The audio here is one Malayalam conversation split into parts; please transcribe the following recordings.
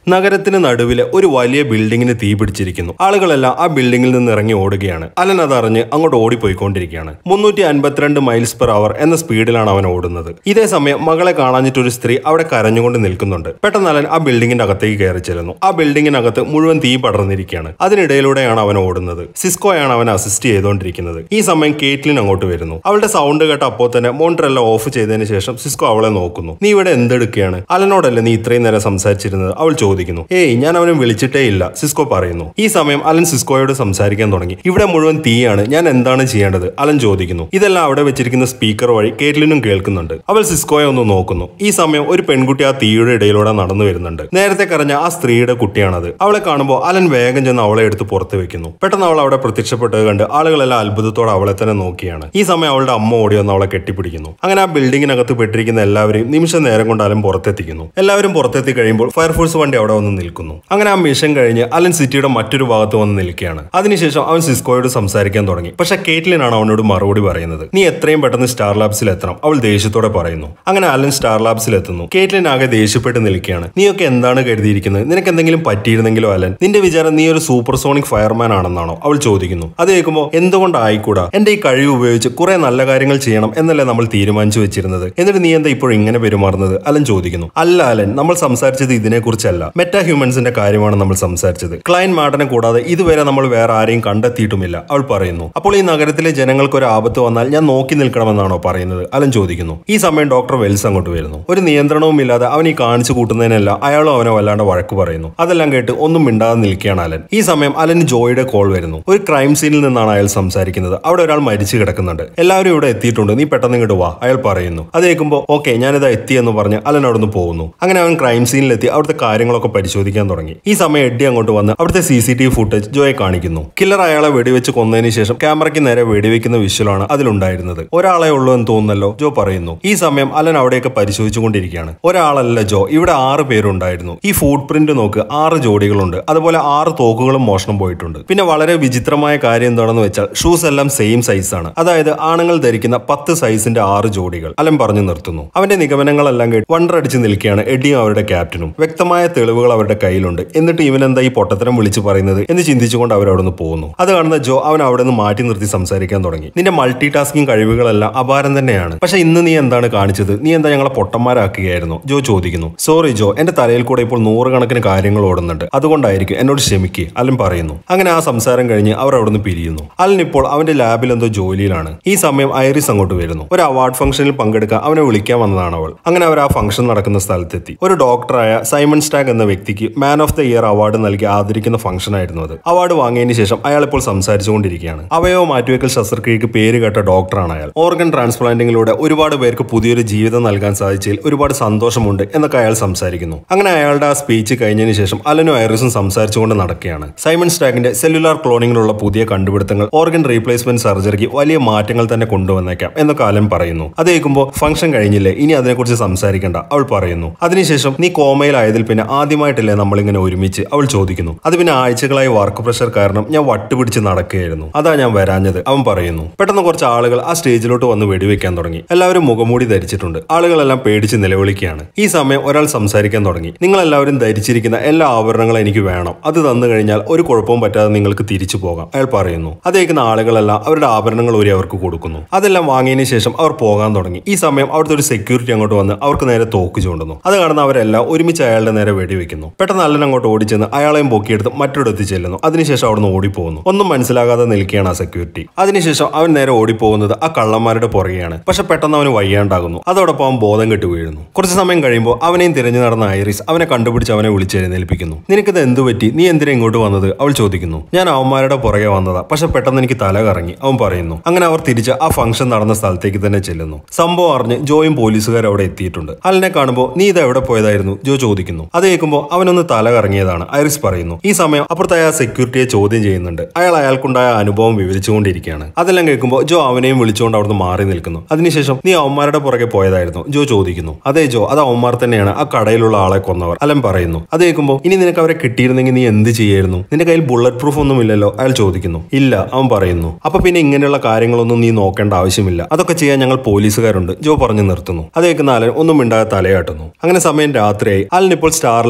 നഗരത്തിന് നടുവിലെ ഒരു വലിയ ബിൽഡിങ്ങിന് തീ പിടിച്ചിരിക്കുന്നു ആളുകളെല്ലാം ആ ബിൽഡിങ്ങിൽ നിന്ന് ഇറങ്ങി ഓടുകയാണ് അലൻ അതറിഞ്ഞ് അങ്ങോട്ട് ഓടിപ്പോയിക്കൊണ്ടിരിക്കുകയാണ് മുന്നൂറ്റി അൻപത്തിരണ്ട് മൈൽസ് പെർ അവർ എന്ന സ്പീഡിലാണ് അവൻ ഓടുന്നത് ഇതേ സമയം മകളെ കാണാഞ്ഞിട്ട് ഒരു സ്ത്രീ അവിടെ കരഞ്ഞുകൊണ്ട് നിൽക്കുന്നുണ്ട് പെട്ടെന്ന് അലൻ ആ ബിൽഡിങ്ങിന്റെ അകത്തേക്ക് കയറി ചെല്ലുന്നു ആ ബിൽഡിങ്ങിനകത്ത് മുഴുവൻ തീ പടർന്നിരിക്കുകയാണ് അതിനിടയിലൂടെയാണ് അവൻ ഓടുന്നത് സിസ്കോയാണ് അവൻ അസിസ്റ്റ് ചെയ്തുകൊണ്ടിരിക്കുന്നത് ഈ സമയം കേറ്റ്ലിൻ അങ്ങോട്ട് വരുന്നു അവളുടെ സൗണ്ട് കേട്ട അപ്പോൾ തന്നെ മോണിറ്ററെല്ലാം ഓഫ് ചെയ്തതിന് ശേഷം സിസ്കോ അവളെ നോക്കുന്നു നീ ഇവിടെ എന്തെടുക്കുകയാണ് അലനോടല്ലേ നീ ഇത്രയും നേരം സംസാരിച്ചിരുന്നത് അവൾ ചോദിക്കുന്നു ഏയ് ഞാൻ അവനെ വിളിച്ചിട്ടേ ഇല്ല സിസ്കോ പറയുന്നു ഈ സമയം അലൻ സിസ്കോയോട് സംസാരിക്കാൻ തുടങ്ങി ഇവിടെ മുഴുവൻ തീയാണ് ഞാൻ എന്താണ് ചെയ്യേണ്ടത് അലൻ ചോദിക്കുന്നു ഇതെല്ലാം അവിടെ വെച്ചിരിക്കുന്ന സ്പീക്കർ വഴി കേറ്റ്ലിനും കേൾക്കുന്നുണ്ട് അവൾ സിസ്കോയെ ഒന്ന് നോക്കുന്നു ഈ സമയം ഒരു പെൺകുട്ടി ആ തീയുടെ ഇടയിലൂടെ നടന്നു വരുന്നുണ്ട് നേരത്തെ കരഞ്ഞ ആ സ്ത്രീയുടെ കുട്ടിയാണത് അവളെ കാണുമ്പോൾ അലൻ വേഗം ചെന്ന് അവളെ എടുത്ത് പുറത്ത് വെക്കുന്നു പെട്ടെന്ന് അവൾ അവിടെ പ്രത്യക്ഷപ്പെട്ടത് കണ്ട് ആളുകളെല്ലാം അത്ഭുതത്തോടെ അവളെ തന്നെ നോക്കിയാണ് ഈ സമയം അവളുടെ അമ്മ ഓടി വന്ന് അവളെ കെട്ടിപ്പിടിക്കുന്നു അങ്ങനെ ആ ബിൽഡിങ്ങിനകത്ത് പെട്ടിരിക്കുന്ന എല്ലാവരെയും നിമിഷ നേരം കൊണ്ട് അലൻ പുറത്തെത്തിക്കുന്നു എല്ലാവരും പുറത്തെത്തി കഴിയുമ്പോൾ ഫയർഫോഴ്സ് വണ്ടി അവിടെ വന്ന് നിൽക്കുന്നു അങ്ങനെ ആ മിഷൻ കഴിഞ്ഞ് അലൻ സിറ്റിയുടെ മറ്റൊരു ഭാഗത്ത് വന്ന് നിൽക്കുകയാണ് അതിനുശേഷം അവൻ സിസ്കോയോട് സംസാരിക്കാൻ തുടങ്ങി പക്ഷെ കേറ്റ്ലിനാണ് അവനോട് മറുപടി പറയുന്നത് നീ എത്രയും പെട്ടെന്ന് സ്റ്റാർ ലാബ്സിൽ എത്തണം അവൾ ദേഷ്യത്തോടെ പറയുന്നു അങ്ങനെ അലൻ സ്റ്റാർ ലാബ്സിൽ എത്തുന്നു കേറ്റ്ലിൻ ആകെ ദേഷ്യപ്പെട്ട് നിൽക്കുകയാണ് നീയൊക്കെ എന്താണ് കരുതിയിരിക്കുന്നത് നിനക്ക് എന്തെങ്കിലും പറ്റിയിരുന്നെങ്കിലോ അലൻ നിന്റെ വിചാരം നീ ഒരു സൂപ്പർ സോണിക് ഫയർമാൻ ആണെന്നാണോ അവൾ ചോദിക്കുന്നു അത് കേൾക്കുമ്പോൾ എന്തുകൊണ്ടായിക്കൂടാ എന്റെ ഈ കഴിവ് ഉപയോഗിച്ച് കുറെ നല്ല കാര്യങ്ങൾ ചെയ്യണം എന്നല്ലേ നമ്മൾ തീരുമാനിച്ചു വെച്ചിരുന്നത് എന്നിട്ട് നീ എന്താ ഇപ്പോൾ ഇങ്ങനെ പെരുമാറുന്നത് അലൻ ചോദിക്കുന്നു അല്ല അലൻ നമ്മൾ സംസാരിച്ചത് ഇതിനെക്കുറിച്ചല്ല മെറ്റാ ഹ്യൂമൻസിന്റെ കാര്യമാണ് നമ്മൾ സംസാരിച്ചത് ക്ലൈൻ മാർട്ടനെ കൂടാതെ ഇതുവരെ നമ്മൾ വേറെ ആരെയും കണ്ടെത്തിയിട്ടുമില്ല അവൾ പറയുന്നു അപ്പോൾ ഈ നഗരത്തിലെ ജനങ്ങൾക്ക് ഒരു ആപത്ത് വന്നാൽ ഞാൻ നോക്കി നിൽക്കണമെന്നാണോ പറയുന്നത് അലൻ ചോദിക്കുന്നു ഈ സമയം ഡോക്ടർ വെൽസ് അങ്ങോട്ട് വരുന്നു ഒരു നിയന്ത്രണവും ഇല്ലാതെ അവൻ ഈ കാണിച്ചു കൂട്ടുന്നതിനെല്ലാം അയാളും അവനെ വല്ലാണ്ട് വഴക്ക് പറയുന്നു അതെല്ലാം കേട്ട് ഒന്നും മിണ്ടാതെ നിൽക്കുകയാണ് അലൻ ഈ സമയം അലന് ജോയുടെ കോൾ വരുന്നു ഒരു ക്രൈം സീനിൽ നിന്നാണ് അയാൾ സംസാരിക്കുന്നത് അവിടെ ഒരാൾ മരിച്ചു കിടക്കുന്നുണ്ട് എല്ലാവരും ഇവിടെ എത്തിയിട്ടുണ്ട് നീ പെട്ടെന്ന് ഇങ്ങോട്ട് വാ അയാൾ പറയുന്നു അത് കേൾക്കുമ്പോൾ ഓക്കെ ഞാനിതാ എത്തി എന്ന് പറഞ്ഞ് അലൻ അവിടെ നിന്ന് പോകുന്നു അങ്ങനെ അവൻ ക്രൈം സീനിലെത്തി അവിടുത്തെ കാര്യങ്ങളൊക്കെ പരിശോധിക്കാൻ തുടങ്ങി ഈ സമയം എഡ്ഡി അങ്ങോട്ട് വന്ന് അവിടുത്തെ C C T V footage ജോയെ കാണിക്കുന്നു കില്ലർ അയാളെ വെടിവെച്ച് കൊന്നതിന് ശേഷം ക്യാമറയ്ക്ക് നേരെ വെടിവെക്കുന്ന വിഷ്വലാണ് അതിലുണ്ടായിരുന്നത് ഒരാളെ ഉള്ളൂ എന്ന് തോന്നുന്നല്ലോ ജോ പറയുന്നു ഈ സമയം അലൻ അവിടെയൊക്കെ പരിശോധിച്ചുകൊണ്ടിരിക്കുകയാണ് ഒരാളല്ല ജോ ഇവിടെ ആറ് പേരുണ്ടായിരുന്നു ഈ ഫുട് പ്രിന്റ് നോക്ക് ആറ് ജോഡികളുണ്ട് അതുപോലെ ആറ് തോക്കുകളും മോഷണം പോയിട്ടുണ്ട് പിന്നെ വളരെ വിചിത്രമായ കാര്യം എന്താണെന്ന് വെച്ചാൽ ഷൂസ് എല്ലാം സെയിം സൈസ് ആണ് അതായത് ആണുങ്ങൾ ധരിക്കുന്ന പത്ത് സൈസിന്റെ ആറ് ജോഡികൾ അലൻ പറഞ്ഞു നിർത്തുന്നു അവന്റെ നിഗമനങ്ങളെല്ലാം കേട്ട് വണ്ടറടിച്ച് നിൽക്കുകയാണ് എഡിയും അവരുടെ ക്യാപ്റ്റനും വ്യക്തമായ തെളിവുകൾ അവരുടെ കയ്യിലുണ്ട് എന്നിട്ട് ഇവനെന്താ ഈ പൊട്ടത്തരം വിളിച്ചു പറയുന്നത് എന്ന് ചിന്തിച്ചുകൊണ്ട് അവർ അവിടെ നിന്ന് പോകുന്നു അത് കാണുന്ന ജോ അവൻ അവിടെ നിന്ന് മാറ്റി നിർത്തി സംസാരിക്കാൻ തുടങ്ങി നിന്റെ മൾട്ടി ടാസ്കിംഗ് കഴിവുകളെല്ലാം അപാരം തന്നെയാണ് പക്ഷെ ഇന്ന് നീ എന്താണ് കാണിച്ചത് നീ എന്താ ഞങ്ങളെ പൊട്ടന്മാരാക്കുകയായിരുന്നു ജോ ചോദിക്കുന്നു സോറി ജോ എന്റെ തലയിൽ കൂടെ ഇപ്പോൾ നൂറുകണക്കിന് കാര്യങ്ങൾ ഓടുന്നുണ്ട് അതുകൊണ്ടായിരിക്കും എന്നോട് ക്ഷമിക്ക് അലൻ പറയുന്നു അങ്ങനെ ആ സംസാരം കഴിഞ്ഞ് അവർ അവിടുന്ന് പിരിയുന്നു അലൻ ഇപ്പോൾ അവന്റെ ലാബിൽ എന്തോ ജോലിയിലാണ് ഈ സമയം ഐറിസ് അങ്ങോട്ട് വരുന്നു ഒരു അവാർഡ് ഫംഗ്ഷനിൽ പങ്കെടുക്കാൻ അവനെ വിളിക്കാൻ വന്നതാണ് അവൾ അങ്ങനെ അവർ ആ ഫംഗ്ഷൻ നടക്കുന്ന സ്ഥലത്തെത്തി ഒരു ഡോക്ടറായ സൈമൺ സ്റ്റാഗ് എന്ന വ്യക്തിക്ക് man of the year award നൽകി ആദരിക്കുന്ന ഫംഗ്ഷൻ ആയിരുന്നു അത് അവാർഡ് വാങ്ങിയതിന് ശേഷം അയാൾ ഇപ്പോൾ സംസാരിച്ചുകൊണ്ടിരിക്കുകയാണ് അവയവ മാറ്റിവെക്കൽ ശസ്ത്രക്രിയക്ക് പേര് കേട്ട ഡോക്ടറാണ് അയാൾ ഓർഗൻ ട്രാൻസ്പ്ലാന്റിങ്ങിലൂടെ ഒരുപാട് പേർക്ക് പുതിയൊരു ജീവിതം നൽകാൻ സാധിച്ചതിൽ ഒരുപാട് സന്തോഷമുണ്ട് എന്നൊക്കെ അയാൾ സംസാരിക്കുന്നു അങ്ങനെ അയാളുടെ ആ സ്പീച്ച് കഴിഞ്ഞതിന് ശേഷം അലനും ഐറിസും സംസാരിച്ചുകൊണ്ട് നടക്കുകയാണ് സൈമൺ സ്റ്റാഗിന്റെ സെല്ലുലാർ ക്ലോണിങ്ങിലുള്ള പുതിയ കണ്ടുപിടുത്തങ്ങൾ ഓർഗൻ റീപ്ലേസ്മെന്റ് സർജറിക്ക് വലിയ മാറ്റങ്ങൾ തന്നെ കൊണ്ടുവന്നേക്കാം എന്നൊക്കെ അലൻ പറയുന്നു അത് കേൾക്കുമ്പോൾ ഫംഗ്ഷൻ കഴിഞ്ഞില്ലേ ഇനി അതിനെക്കുറിച്ച് സംസാരിക്കണ്ട അവൾ പറയുന്നു അതിനുശേഷം നീ കോമയിലായതിൽ പിന്നെ ആദ്യമായിട്ടല്ലേ നമ്മളിങ്ങനെ ഒരുമിച്ച് അവൾ ചോദിക്കുന്നു അത് പിന്നെ ആഴ്ചകളായി വർക്ക് പ്രഷർ കാരണം ഞാൻ വട്ടുപിടിച്ച് നടക്കുകയായിരുന്നു അതാ ഞാൻ വരാഞ്ഞത് അവൻ പറയുന്നു പെട്ടെന്ന് കുറച്ച് ആളുകൾ ആ സ്റ്റേജിലോട്ട് വന്ന് വെടിവെക്കാൻ തുടങ്ങി എല്ലാവരും മുഖമൂടി ധരിച്ചിട്ടുണ്ട് ആളുകളെല്ലാം പേടിച്ച് നിലവിളിക്കുകയാണ് ഈ സമയം ഒരാൾ സംസാരിക്കാൻ തുടങ്ങി നിങ്ങൾ എല്ലാവരും ധരിച്ചിരിക്കുന്ന എല്ലാ ആഭരണങ്ങളും എനിക്ക് വേണം അത് തന്നു കഴിഞ്ഞാൽ ഒരു കുഴപ്പവും പറ്റാതെ നിങ്ങൾക്ക് തിരിച്ചു പോകാം അയാൾ പറയുന്നു അതേക്കുന്ന ആളുകളെല്ലാം അവരുടെ ആഭരണങ്ങൾ ഊരി അവർക്ക് കൊടുക്കുന്നു അതെല്ലാം വാങ്ങിയതിന് ശേഷം അവർ പോകാൻ തുടങ്ങി ഈ സമയം അവിടുത്തെ ഒരു സെക്യൂരിറ്റി അങ്ങോട്ട് വന്ന് അവർക്ക് നേരെ തോക്ക് ചൂണ്ടുന്നു അത് കാണുന്ന അവരെല്ലാം ഒരുമിച്ച് അയാളുടെ നേരെ വെടിവെക്കുന്നു പെട്ടെന്ന് അല്ലൻ അങ്ങോട്ട് ഓടിച്ചെന്ന് അയാളെയും പൊക്കിയെടുത്ത് മറ്റൊരിടത്ത് ചെല്ലുന്നു അതിനുശേഷം അവിടുന്ന് ഓടിപ്പോകുന്നു ഒന്നും മനസ്സിലാകാതെ നിൽക്കുകയാണ് ആ സെക്യൂരിറ്റി അതിനുശേഷം അവൻ നേരെ ഓടിപ്പോകുന്നത് ആ കള്ളന്മാരുടെ പുറകെയാണ് പക്ഷെ പെട്ടെന്ന് അവന് വയ്യാണ്ടാകുന്നു അതോടൊപ്പം അവൻ ബോധം കെട്ട് വീഴുന്നു കുറച്ച് സമയം കഴിയുമ്പോൾ അവനെയും തിരഞ്ഞു നടന്ന ഐറിസ് അവനെ കണ്ടുപിടിച്ച് അവനെ വിളിച്ചെഴുന്നേൽപ്പിക്കുന്നു നിനക്കിത് എന്ത് പറ്റി നീ എന്തിനാ ഇങ്ങോട്ട് വന്നത് അവൾ ചോദിക്കുന്നു ഞാൻ അവന്മാരുടെ പുറകെ വന്നതാ പക്ഷെ പെട്ടെന്ന് എനിക്ക് തല കറങ്ങി അവൻ പറയുന്നു അങ്ങനെ അവർ തിരിച്ച് ആ ഫംഗ്ഷൻ നടന്ന സ്ഥലത്തേക്ക് തന്നെ ചെല്ലുന്നു സംഭവം അറിഞ്ഞ് ജോയും പോലീസുകാർ അവിടെ എത്തിയിട്ടുണ്ട് അലിനെ കാണുമ്പോൾ നീ ഇത് എവിടെ പോയതായിരുന്നു ജോ ചോദിക്കുന്നു അത് കേൾക്കുമ്പോൾ അവനൊന്ന് തല കറങ്ങിയതാണ് ഐറിസ് പറയുന്നു ഈ സമയം അപ്പുറത്തായ ആ സെക്യൂരിറ്റിയെ ചോദ്യം ചെയ്യുന്നുണ്ട് അയാൾ അയാൾക്കുണ്ടായ അനുഭവം വിവരിച്ചുകൊണ്ടിരിക്കുകയാണ് അതെല്ലാം കേൾക്കുമ്പോൾ ജോ അവനെയും വിളിച്ചുകൊണ്ട് അവിടുന്ന് മാറി നിൽക്കുന്നു അതിനുശേഷം നീ അവന്മാരുടെ പുറകെ പോയതായിരുന്നു ജോ ചോദിക്കുന്നു അതെ ജോ അത് അവന്മാർ തന്നെയാണ് ആ കടയിലുള്ള ആളെ കൊന്നവർ അലൻ പറയുന്നു അത് കേൾക്കുമ്പോൾ ഇനി നിനക്ക് അവരെ കിട്ടിയിരുന്നെങ്കിൽ നീ എന്ത് ചെയ്യായിരുന്നു നിന്റെ കയ്യിൽ ബുള്ളറ്റ് പ്രൂഫ് ഒന്നും ഇല്ലല്ലോ അയാൾ ചോദിക്കുന്നു ഇല്ല അവൻ പറയുന്നു അപ്പൊ പിന്നെ ഇങ്ങനെയുള്ള കാര്യങ്ങളൊന്നും നീ നോക്കേണ്ട ആവശ്യമില്ല അതൊക്കെ ചെയ്യാൻ ഞങ്ങൾ പോലീസുകാരുണ്ട് ജോ പറഞ്ഞു നിർത്തുന്നു അത് കേൾക്കുന്ന അലൻ ഒന്നും മിണ്ടാതെ തലയാട്ടുന്നു അങ്ങനെ സമയം രാത്രിയായി അലൻ ഇപ്പോൾ സ്റ്റാർ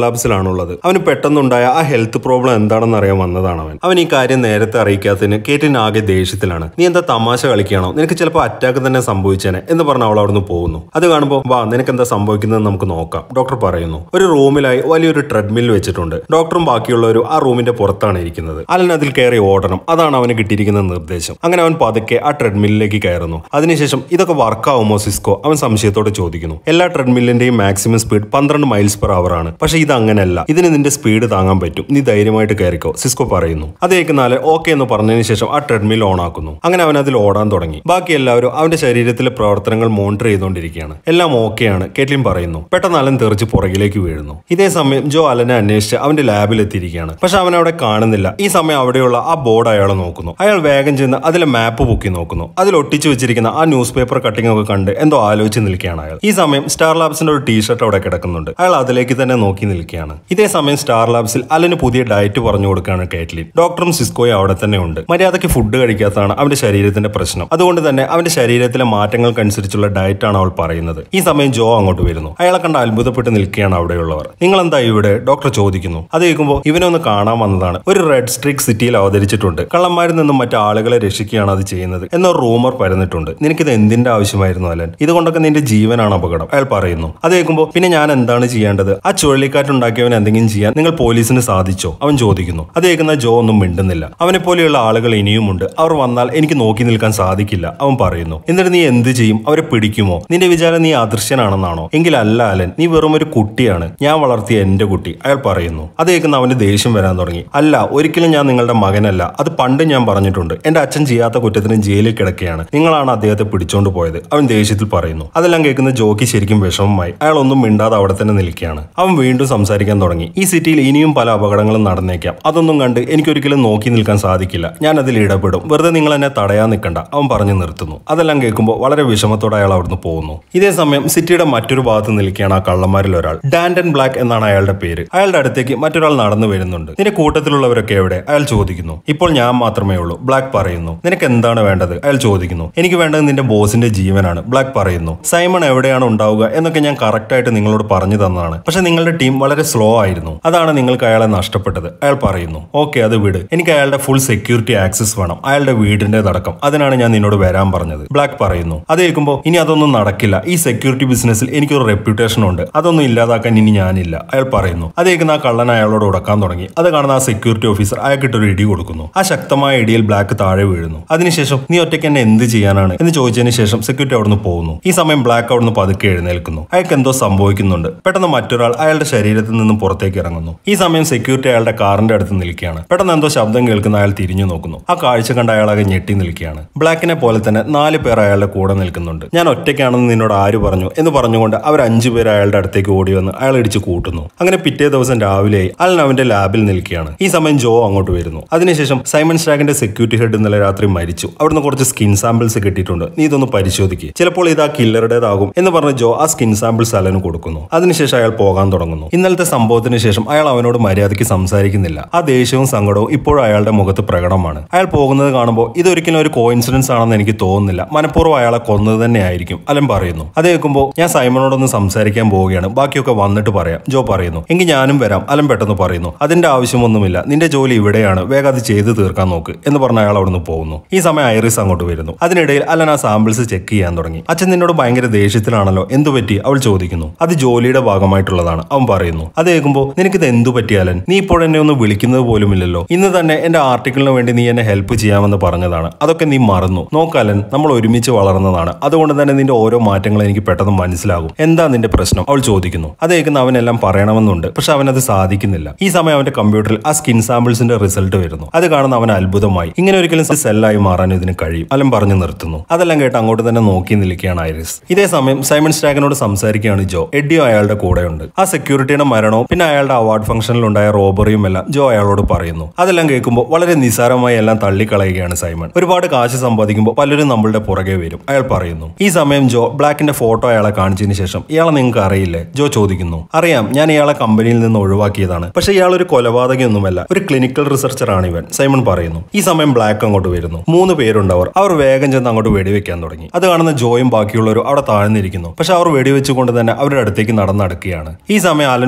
ലാബ്സിലാണുള്ളത് അവന് പെട്ടെന്നുണ്ടായ ആ ഹെൽത്ത് പ്രോബ്ലം എന്താണെന്ന് അറിയാൻ വന്നതാണ് അവൻ അവൻ ഈ കാര്യം നേരത്തെ അറിയിക്കാത്തതിന് കേറ്റിന് ആകെ ദേഷ്യത്തിലാണ് നീ എന്താ തമാശ കളിക്കുകയാണോ നിനക്ക് ചിലപ്പോൾ അറ്റാക്ക് തന്നെ സംഭവിച്ചേനെ എന്ന് പറഞ്ഞ് അവൾ അവിടുന്ന് പോകുന്നു അത് കാണുമ്പോൾ വാ നിനക്ക് എന്താ സംഭവിക്കുന്നത് നമുക്ക് നോക്കാം ഡോക്ടർ പറയുന്നു ഒരു റൂമിലായി വലിയൊരു ട്രെഡ്മിൽ വെച്ചിട്ടുണ്ട് ഡോക്ടറും ബാക്കിയുള്ളവരും ആ റൂമിന്റെ പുറത്താണ് ഇരിക്കുന്നത് അലൻ അതിൽ കയറി ഓടണം അതാണ് അവന് കിട്ടിയിരിക്കുന്ന നിർദ്ദേശം അങ്ങനെ അവൻ പതുക്കെ ആ ട്രെഡ്മില്ലിലേക്ക് കയറുന്നു അതിനുശേഷം ഇതൊക്കെ വർക്കാവുമോ സിസ്കോ അവൻ സംശയത്തോടെ ചോദിക്കുന്നു എല്ലാ ട്രെഡ്മില്ലിന്റെയും മാക്സിമം സ്പീഡ് പന്ത്രണ്ട് മൈൽസ് പെർ അവർ ആണ് പക്ഷേ ഇത് അങ്ങനെയല്ല ഇതിന് നിന്റെ സ്പീഡ് താങ്ങാൻ പറ്റും നീ ധൈര്യമായിട്ട് കയറിക്കോ സിസ്കോ പറയുന്നു അത് കേൾക്കുന്നാല് ഓക്കെ എന്ന് പറഞ്ഞതിന് ശേഷം ആ ട്രെഡ്മിൽ ഓൺ ആക്കുന്നു അങ്ങനെ അവൻ അതിൽ ഓടാൻ തുടങ്ങി ബാക്കി എല്ലാവരും അവന്റെ ശരീരത്തിലെ പ്രവർത്തനങ്ങൾ മോണിറ്റർ ചെയ്തുകൊണ്ടിരിക്കുകയാണ് എല്ലാം ഓക്കെയാണ് കേറ്റ്ലിൻ പറയുന്നു പെട്ടെന്ന് അലൻ തെറിച്ച് പുറകിലേക്ക് വീഴുന്നു ഇതേ സമയം ജോ അലനെ അന്വേഷിച്ച് അവന്റെ ലാബിൽ എത്തിയിരിക്കുകയാണ് പക്ഷെ അവൻ അവിടെ കാണുന്നില്ല ഈ സമയം അവിടെയുള്ള ആ ബോർഡ് അയാളെ നോക്കുന്നു അയാൾ വേഗം ചെന്ന് അതിലെ മാപ്പ് പൊക്കി നോക്കുന്നു അതിൽ ഒട്ടിച്ചു വെച്ചിരിക്കുന്ന ആ ന്യൂസ് പേപ്പർ കട്ടിംഗ് ഒക്കെ കണ്ട് എന്തോ ആലോചിച്ച് നിൽക്കുകയാണ് അയാൾ ഈ സമയം സ്റ്റാർ ലാബ്സിന്റെ ഒരു ടീഷർട്ട് അവിടെ കിടക്കുന്നുണ്ട് അയാൾ അതിലേക്ക് തന്നെ നോക്കി നിൽക്കുകയാണ് ഇതേ സമയം സ്റ്റാർ ലാബ്സിൽ അലന് പുതിയ ഡയറ്റ് പറഞ്ഞു കൊടുക്കുകയാണ് കേറ്റ്ലിൻ ഡോക്ടറും സിസ്കോയും അവിടെ തന്നെ ഉണ്ട് മര്യാദയ്ക്ക് ഫുഡ് കഴിക്കാത്തതാണ് അവന്റെ ശരീരത്തിന്റെ പ്രശ്നം അതുകൊണ്ട് തന്നെ അവന്റെ ശരീരത്തിലെ മാറ്റങ്ങൾക്കനുസരിച്ചുള്ള ഡയറ്റാണ് അവൾ പറയുന്നത് ഈ സമയം ജോ അങ്ങോട്ട് വരുന്നു അയാളെ കണ്ട് അത്ഭുതപ്പെട്ട് നിൽക്കുകയാണ് അവിടെയുള്ളവർ നിങ്ങൾ എന്താ ഇവിടെ ഡോക്ടർ ചോദിക്കുന്നു അത് കേൾക്കുമ്പോൾ ഇവനെ ഒന്ന് കാണാൻ വന്നതാണ് ഒരു റെഡ് സ്ട്രിക് സിറ്റിയിൽ അവതരിച്ചിട്ടുണ്ട് കള്ളന്മാരിൽ നിന്നും മറ്റു ആളുകളെ രക്ഷിക്കുകയാണ് അത് ചെയ്യുന്നത് എന്ന റൂമർ പരന്നിട്ടുണ്ട് നിനക്കിത് എന്തിന്റെ ആവശ്യമായിരുന്നു അലൻ ഇതുകൊണ്ടൊക്കെ നിന്റെ ജീവനാണ് അപകടം അയാൾ പറയുന്നു അത് കേൾക്കുമ്പോൾ പിന്നെ ഞാൻ എന്താണ് ചെയ്യേണ്ടത് ആ ചുഴലിക്കാറ്റുണ്ടാക്കിയവൻ എന്തെങ്കിലും ചെയ്യാൻ നിങ്ങൾ പോലീസിന് സാധിച്ചോ അവൻ ചോദിക്കുന്നു അത് കേൾക്കുന്ന ജോ ഒന്നും മിണ്ടുന്നില്ല അവനെ പോലെയുള്ള ആളുകൾ ഇനിയുമുണ്ട് അവർ വന്നാൽ എനിക്ക് നോക്കി നിൽക്കാൻ സാധിക്കില്ല അവൻ പറയുന്നു എന്നിട്ട് നീ എന്ത് ചെയ്യും അവരെ പിടിക്കുമോ നിന്റെ വിചാരം നീ അദൃശ്യനാണെന്നാണോ എങ്കിൽ അല്ല അലൻ നീ വെറും ഒരു കുട്ടിയാണ് ഞാൻ വളർത്തിയ എന്റെ കുട്ടി അയാൾ പറയുന്നു അത് കേൾക്കുന്ന അവന് ദേഷ്യം വരാൻ തുടങ്ങി അല്ല ഒരിക്കലും ഞാൻ നിങ്ങളുടെ മകനല്ല അത് പണ്ട് ഞാൻ പറഞ്ഞിട്ടുണ്ട് എന്റെ അച്ഛൻ ചെയ്യാത്ത കുറ്റത്തിന് ജയിലിൽ കിടക്കുകയാണ് നിങ്ങളാണ് അദ്ദേഹത്തെ പിടിച്ചോണ്ട് പോയത് അവൻ ദേഷ്യത്തിൽ പറയുന്നു അതെല്ലാം കേൾക്കുന്ന ജോക്കി ശരിക്കും വിഷമമായി അയാൾ ഒന്നും മിണ്ടാതെ അവിടെ തന്നെ നിൽക്കുകയാണ് അവൻ വീണ്ടും സംസാരിക്കാൻ തുടങ്ങി ഈ സിറ്റിയിൽ ഇനിയും പല അപകടങ്ങളും നടന്നേക്കാം അതൊന്നും കണ്ട് എനിക്കൊരിക്കലും നോക്കി നിൽക്കാൻ സാധിക്കില്ല ഞാൻ അതിൽ ഇടപെടും വെറുതെ നിങ്ങൾ എന്നെ തടയാൻ നിൽക്കണ്ട അവൻ പറഞ്ഞു നിർത്തുന്നു അതെല്ലാം കേൾക്കുമ്പോൾ വളരെ വിഷമത്തോടെ അയാൾ അവിടുന്ന് പോകുന്നു ഇതേ സമയം സിറ്റിയുടെ മറ്റൊരു ഭാഗത്ത് നിൽക്കുകയാണ് ആ കള്ളന്മാരിൽ ഒരാൾ ഡാൻഡൻ ബ്ലാക്ക് എന്നാണ് അയാളുടെ പേര് അയാളുടെ അടുത്തേക്ക് മറ്റൊരാൾ നടന്നു വരുന്നുണ്ട് നിന്റെ കൂട്ടത്തിലുള്ളവരൊക്കെ എവിടെ അയാൾ ചോദിക്കുന്നു ഇപ്പോൾ ഞാൻ മാത്രമേ ഉള്ളൂ ബ്ലാക്ക് പറയുന്നു നിനക്ക് എന്താണ് വേണ്ടത് അയാൾ ചോദിക്കുന്നു എനിക്ക് വേണ്ടത് നിന്റെ ബോസിന്റെ ജീവനാണ് ബ്ലാക്ക് പറയുന്നു സൈമൺ എവിടെയാണ് ഉണ്ടാവുക എന്നൊക്കെ ഞാൻ കറക്റ്റ് ആയിട്ട് നിങ്ങളോട് പറഞ്ഞു തന്നതാണ് പക്ഷെ നിങ്ങളുടെ ടീം വളരെ സ്ലോ ആയിരുന്നു അതാണ് നിങ്ങൾക്ക് അയാളെ നഷ്ടപ്പെട്ടത് അയാൾ പറയുന്നു ഓക്കെ അത് വിട് എനിക്ക് അയാളുടെ ഫുൾ സെക്യൂരിറ്റി ആക്സസ് വേണം അയാളുടെ വീടിന്റെ അടക്കം അതിനാണ് ഞാൻ നിന്നോട് വരാൻ പറഞ്ഞത് ബ്ലാക്ക് പറയുന്നു അത് കേൾക്കുമ്പോൾ ഇനി അതൊന്നും നടക്കില്ല ഈ സെക്യൂരിറ്റി ബിസിനസ്സിൽ എനിക്കൊരു റെപ്യൂട്ടേഷൻ ഉണ്ട് അതൊന്നും ഇല്ലാതാക്കാൻ ഇനി ഞാനില്ല അയാൾ പറയുന്നു അത് കേൾക്കുന്ന ആ കള്ളൻ അയാളോട് ഉടക്കാൻ തുടങ്ങി അത് കാണുന്ന ആ സെക്യൂരിറ്റി ഓഫീസർ അയാൾക്കിട്ടൊരു ഇടി കൊടുക്കുന്നു ആ ശക്തമായ ഇടിയിൽ ബ്ലാക്ക് താഴെ വീഴുന്നു അതിനുശേഷം നീ ഒറ്റയ്ക്ക് എന്നെ എന്ത് ചെയ്യാനാണ് എന്ന് ചോദിച്ചതിന് ശേഷം സെക്യൂരിറ്റി അവിടുന്ന് പോകുന്നു ഈ സമയം ബ്ലാക്ക് അവിടുന്ന് പതുക്കെ എഴുന്നേൽക്കുന്നു അയാൾക്ക് എന്തോ സംഭവിക്കുന്നുണ്ട് പെട്ടെന്ന് മറ്റൊരാൾ അയാളുടെ ശരീരത്തിൽ നിന്നും പുറത്തേക്ക് ഇറങ്ങുന്നു ഈ സമയം സെക്യൂരിറ്റി അയാളുടെ കാറിന്റെ അടുത്ത് നിൽക്കുകയാണ് പെട്ടെന്ന് എന്തോ ശബ്ദം കേൾക്കുന്ന അയാൾ തിരിഞ്ഞു നോക്കുന്നു ആ കാഴ്ച കണ്ട അയാളാകെ ഞെട്ടി നിൽക്കുകയാണ് ബ്ലാക്കിനെ പോലെ തന്നെ നാല് പേർ അയാളുടെ കൂടെ നിൽക്കുന്നുണ്ട് ഞാൻ ഒറ്റയ്ക്കാണെന്ന് നിന്നോട് ആര് പറഞ്ഞു എന്ന് പറഞ്ഞുകൊണ്ട് അവർ അഞ്ചു പേർ അയാളുടെ അടുത്തേക്ക് ഓടി വന്ന് അയാൾ ഇടിച്ച് കൂട്ടുന്നു അങ്ങനെ പിറ്റേ ദിവസം രാവിലെ അലൻ അവന്റെ ലാബിൽ നിൽക്കുകയാണ് ഈ സമയം ജോ അങ്ങോട്ട് വരുന്നു അതിനുശേഷം സൈമൺ സ്റ്റാഗിന്റെ സെക്യൂരിറ്റി ഹെഡ് ഇന്നലെ രാത്രി മരിച്ചു അവിടുന്ന് കുറച്ച് സ്കിൻ സാമ്പിൾസ് കിട്ടിയിട്ടുണ്ട് നീ ഇതൊന്ന് പരിശോധിക്കുക ചിലപ്പോൾ ഇത് ആ കില്ലറുടേതാകും എന്ന് പറഞ്ഞ് ജോ ആ സ്കിൻ സാമ്പിൾസ് അലന് കൊടുക്കുന്നു അതിനുശേഷം അയാൾ പോകാൻ തുടങ്ങുന്നു ഇന്നലത്തെ സംഭവത്തിന് ശേഷം അയാൾ അവനോട് മര്യാദയ്ക്ക് സംസാരിക്കുന്നില്ല ആ ദേഷ്യവും സങ്കടവും ഇപ്പോഴും അയാളുടെ മുഖത്ത് പ്രകടമാണ് അയാൾ പോകുന്നത് കാണുമ്പോൾ ഇതൊരിക്കലും ഒരു കോയിൻസിഡൻസ് ആണെന്ന് എനിക്ക് തോന്നുന്നില്ല മനഃപൂർവ്വം അയാളെ കൊന്നത് തന്നെ ആയിരിക്കും അലൻ പറയുന്നു അത് കേൾക്കുമ്പോൾ ഞാൻ സൈമണോടൊന്ന് സംസാരിക്കാൻ പോവുകയാണ് ബാക്കിയൊക്കെ വന്നിട്ട് പറയാം ജോ പറയുന്നു എങ്കിൽ ഞാനും വരാം അലൻ പെട്ടെന്ന് പറയുന്നു അതിന്റെ ആവശ്യമൊന്നുമില്ല നിന്റെ ജോലി ഇവിടെയാണ് വേഗം അത് ചെയ്ത് തീർക്കാൻ നോക്ക് എന്ന് പറഞ്ഞ അയാൾ അവിടുന്ന് പോകുന്നു ഈ സമയം ഐറിസ് അങ്ങോട്ട് വരുന്നു അതിനിടയിൽ അലൻ ആ സാമ്പിൾസ് ചെക്ക് ചെയ്യാൻ തുടങ്ങി അച്ഛൻ നിന്നോട് ഭയങ്കര ദേഷ്യത്തിലാണല്ലോ എന്തു പറ്റി അവൾ ചോദിക്കുന്നു അത് ജോലിയുടെ ഭാഗമായിട്ടുള്ളതാണ് അവൻ പറയുന്നു അത് കേൾക്കുമ്പോൾ നിനക്കിത് എന്തു പറ്റി അലൻ നീ ഇപ്പോൾ എന്നെ ഒന്ന് വിളിക്കുന്നത് പോലുമില്ലല്ലോ ഇന്ന് തന്നെ എന്റെ ആർട്ടിക്കിളിന് വേണ്ടി നീ എന്നെ ഹെൽപ്പ് ചെയ്യാമെന്ന് പറഞ്ഞതാണ് അതൊക്കെ നീ മറന്നു നോക്കലൻ നമ്മൾ ഒരുമിച്ച് വളർന്നതാണ് അതുകൊണ്ട് തന്നെ നിന്റെ ഓരോ മാറ്റങ്ങളും എനിക്ക് പെട്ടെന്ന് മനസ്സിലാകും എന്താ നിന്റെ പ്രശ്നം അവൾ ചോദിക്കുന്നു അത് കേൾക്കുന്ന അവനെല്ലാം പറയണമെന്നുണ്ട് പക്ഷെ അവൻ അത് സാധിക്കുന്നില്ല ഈ സമയം അവന്റെ കമ്പ്യൂട്ടറിൽ ആ സ്കിൻ സാമ്പിൾസിന്റെ റിസൾട്ട് വരുന്നു അത് കാണുന്ന അവൻ അത്ഭുതമായി ഇങ്ങനെ ഒരിക്കലും സെല്ലായി മാറാൻ ഇതിന് കഴിയും അലൻ പറഞ്ഞു നിർത്തുന്നു അതെല്ലാം കേട്ട് അങ്ങോട്ട് തന്നെ നോക്കി നിൽക്കുകയാണ് ഐറിസ് ഇതേ സമയം സൈമൺ സ്റ്റാഗനോട് സംസാരിക്കുകയാണ് ജോ എഡിയോ അയാളുടെ കൂടെയുണ്ട് ആ സെക്യൂരിറ്റിയുടെ മരണവും പിന്നെ അയാളുടെ അവാർഡ് ഫംഗ്ഷനിൽ ഉണ്ടായ റോബറിയും എല്ലാം ജോ അയാളോട് പറയുന്നു അതെല്ലാം കേൾക്കുമ്പോൾ വളരെ നിസ്സാരമായി എല്ലാം തള്ളിക്കളയുകയാണ് സൈമൺ ഒരുപാട് കാശ് സമ്പാദിക്കുമ്പോൾ പലരും നമ്മളുടെ പുറകെ വരും അയാൾ പറയുന്നു ഈ സമയം ജോ ബ്ലാക്കിന്റെ ഫോട്ടോ അയാളെ കാണിച്ചതിന് ശേഷം ഇയാളെ നിങ്ങൾക്ക് അറിയില്ലേ ജോ ചോദിക്കുന്നു അറിയാം ഞാൻ ഇയാളെ കമ്പനിയിൽ നിന്ന് ഒഴിവാക്കിയതാണ് പക്ഷെ ഇയാൾ ഒരു കൊലപാതകയൊന്നുമല്ല ഒരു ക്ലിനിക്കൽ റിസർച്ചർ ആണ് ഇവൻ സൈമൺ പറയുന്നു ഈ സമയം ബ്ലാക്ക് അങ്ങോട്ട് വരുന്നു മൂന്ന് പേരുണ്ട് അവർ അവർ വേഗം ചെന്ന് അങ്ങോട്ട് വെടിവെക്കാൻ തുടങ്ങി അത് കാണുന്ന ജോയും ബാക്കിയുള്ളവരും അവിടെ താഴ്ന്നിരിക്കുന്നു പക്ഷെ അവർ വെടിവെച്ചുകൊണ്ട് തന്നെ അവരുടെ അടുത്തേക്ക് നടന്നടക്കുകയാണ് ഈ സമയം അലൻ